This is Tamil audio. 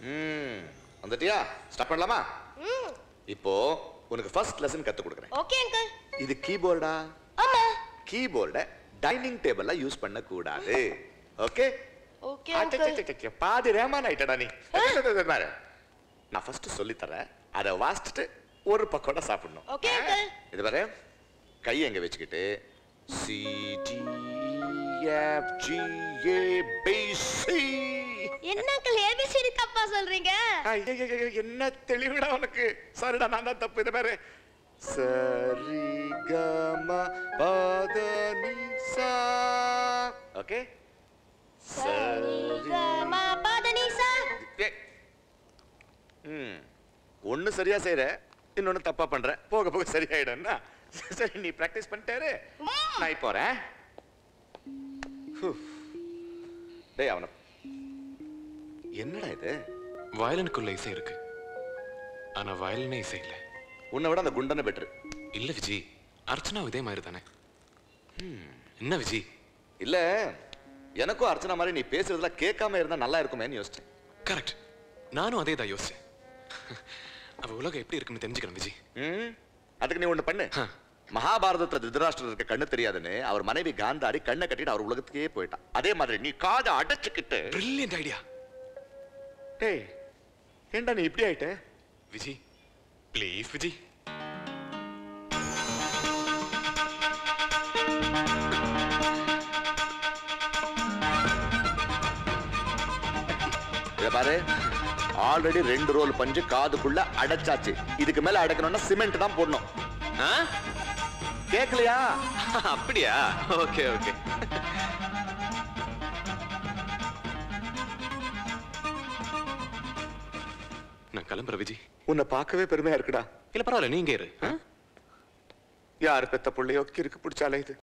ம் வந்துட்டியா ஸ்டார்ட் பண்ணலாமா ம் இப்போ உனக்கு ஃபர்ஸ்ட் லெசன் கத்து கொடுக்குறேன் ஓகே அங்கிள் இது கீபோர்டா ஆமா கீபோர்டை டைனிங் டேபிள்ல யூஸ் பண்ண கூடாது ஓகே ஓகே அங்கிள் பாதி ரேமான் ஆயிட்டடா நீ பாரு. நான் ஃபர்ஸ்ட் சொல்லி தரேன் அதை வாசிச்சுட்டு ஒரு பக்கோட சாப்பிடணும் Okay, uncle. இது பாரு கையை எங்க வச்சுக்கிட்டு C D F G A B C என்ன அங்கிள் ஏபிசிடி தப்பா சொல்றீங்க என்ன தெளிவுடா உனக்கு சாரிடா நான் தான் தப்பு இது பாரு சரி கம பத நி சா ஓகே சரிகமா பதனிசா ம் ஒன்னு சரியா செய்யற இன்னொன்னு தப்பா பண்ற போக போக சரியாயிடும்னா சரி நீ பிராக்டிஸ் பண்ணிட்டாரு நான் இப்போ வரேன் ஹூ. டேய் அவன என்னடா இது வயலனுக்குள்ள இசை இருக்கு ஆனா வயலினே இசை இல்ல உன்னை விட அந்த குண்டனை பெட்ரு இல்ல விஜி அர்ச்சனா இதே மாதிரி தானே என்ன விஜி இல்ல எனக்கும் அர்ச்சனா மாதிரி நீ பேசுறதுல கேட்காம இருந்தா நல்லா இருக்குமேன்னு யோசிச்சேன் கரெக்ட் நானும் அதே தான் யோசிச்சேன் அவ உலகம் எப்படி இருக்குன்னு தெரிஞ்சுக்கிறேன் விஜி ம் அதுக்கு நீ ஒண்ணு பண்ணு ஹ. மகாபாரதத்துல திருதராஷ்டிரர் இருக்க கண்ணு தெரியாதுன்னு அவர் மனைவி காந்தாரி கண்ணை கட்டிட்டு அவர் உலகத்துக்கே போயிட்டான் அதே மாதிரி நீ காதை அடைச்சுக்கிட்டு பிரில்லியன்ட் ஐடியா டேய் ஏன்டா நீ இப்படி ஆயிட்ட விஜி ப்ளீஸ் விஜி இத பாரு ஆல்ரெடி ரெண்டு ரோல் பஞ்சு காதுக்குள்ள அடைச்சாச்சு இதுக்கு மேல அடைக்கணும்னா சிமெண்ட் தான் போடணும் ஆ? கேக்கலையா அப்படியா ஓகே ஓகே நான் கிளம்புறேன் விஜி உன்னை பார்க்கவே பெருமையா இருக்குடா இல்ல பரவாயில்ல நீங்க இரு ஆ? யார் பெத்த புள்ளையோ கிறுக்கு பிடிச்சாலே இது